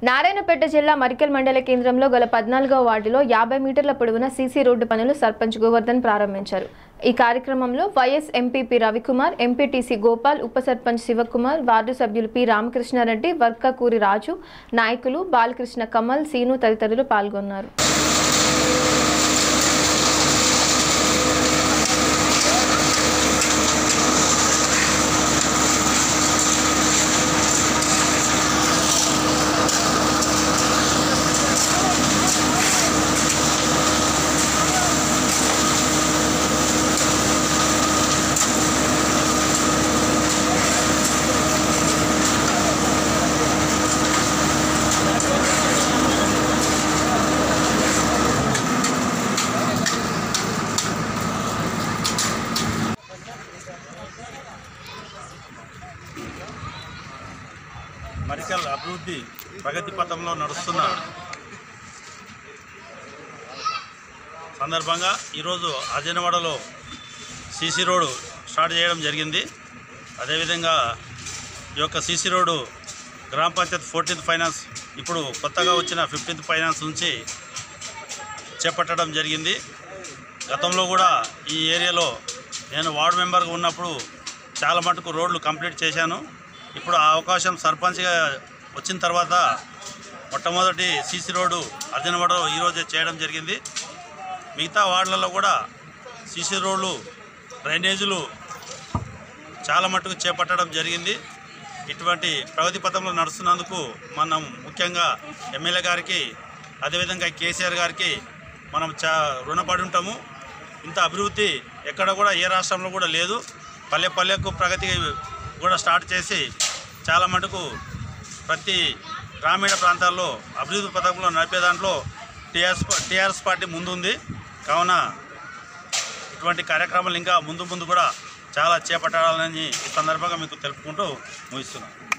నారాయణపేట జిల్లా మరికల్ మండల కేంద్రంలో గల పద్నాలుగవ వార్డులో యాభై మీటర్ల పొడవున సీసీ రోడ్డు పనులు సర్పంచ్ గోవర్ధన్ ప్రారంభించారు ఈ కార్యక్రమంలో YS MPP Ravikumar MPTC Gopal ఉప సర్పంచ్ శివకుమార్ వార్డు సభ్యులు పి రామకృష్ణారెడ్డి వర్కకూరి రాజు నాయకులు బాలకృష్ణ కమల్ సీను తదితరులు పాల్గొన్నారు మరికల్ అభివృద్ధి ప్రగతి పథంలో నడుస్తున్న సందర్భంగా ఈరోజు అజనవాడలో సీసీ రోడ్డు స్టార్ట్ చేయడం జరిగింది అదేవిధంగా ఈ యొక్క సీసీ రోడ్డు గ్రామ పంచాయత్ ఫోర్టీన్త్ ఫైనాన్స్ ఇప్పుడు కొత్తగా వచ్చిన ఫిఫ్టీన్త్ ఫైనాన్స్ నుంచి చేపట్టడం జరిగింది గతంలో కూడా ఈ ఏరియాలో నేను వార్డు మెంబర్గా ఉన్నప్పుడు చాలా మటుకు రోడ్లు కంప్లీట్ చేశాను ఇప్పుడు ఆ అవకాశం సర్పంచ్గా వచ్చిన తర్వాత మొట్టమొదటి సీసీ రోడ్డు అర్జునవాడ ఈరోజే చేయడం జరిగింది మిగతా వార్డులలో కూడా సీసీ రోడ్లు డ్రైనేజీలు చాలా మటుకు చేపట్టడం జరిగింది ఇటువంటి ప్రగతి పథంలో నడుస్తున్నందుకు మనం ముఖ్యంగా ఎమ్మెల్యే గారికి అదేవిధంగా కేసీఆర్ గారికి మనం చా రుణపడి ఉంటాము ఇంత అభివృద్ధి ఎక్కడ కూడా ఏ రాష్ట్రంలో కూడా లేదు పల్లె పల్లెకు ప్రగతి కూడా స్టార్ట్ చేసి చాలా మటుకు ప్రతి గ్రామీణ ప్రాంతాల్లో అభివృద్ధి పథకంలో నడిపే దాంట్లో టీఆర్ఎస్ టీఆర్ఎస్ పార్టీ ముందుంది కావున ఇటువంటి కార్యక్రమాలు ఇంకా ముందు ముందు కూడా చాలా చేపట్టాలని ఈ సందర్భంగా మీకు తెలుపుకుంటూ ముగిస్తున్నాను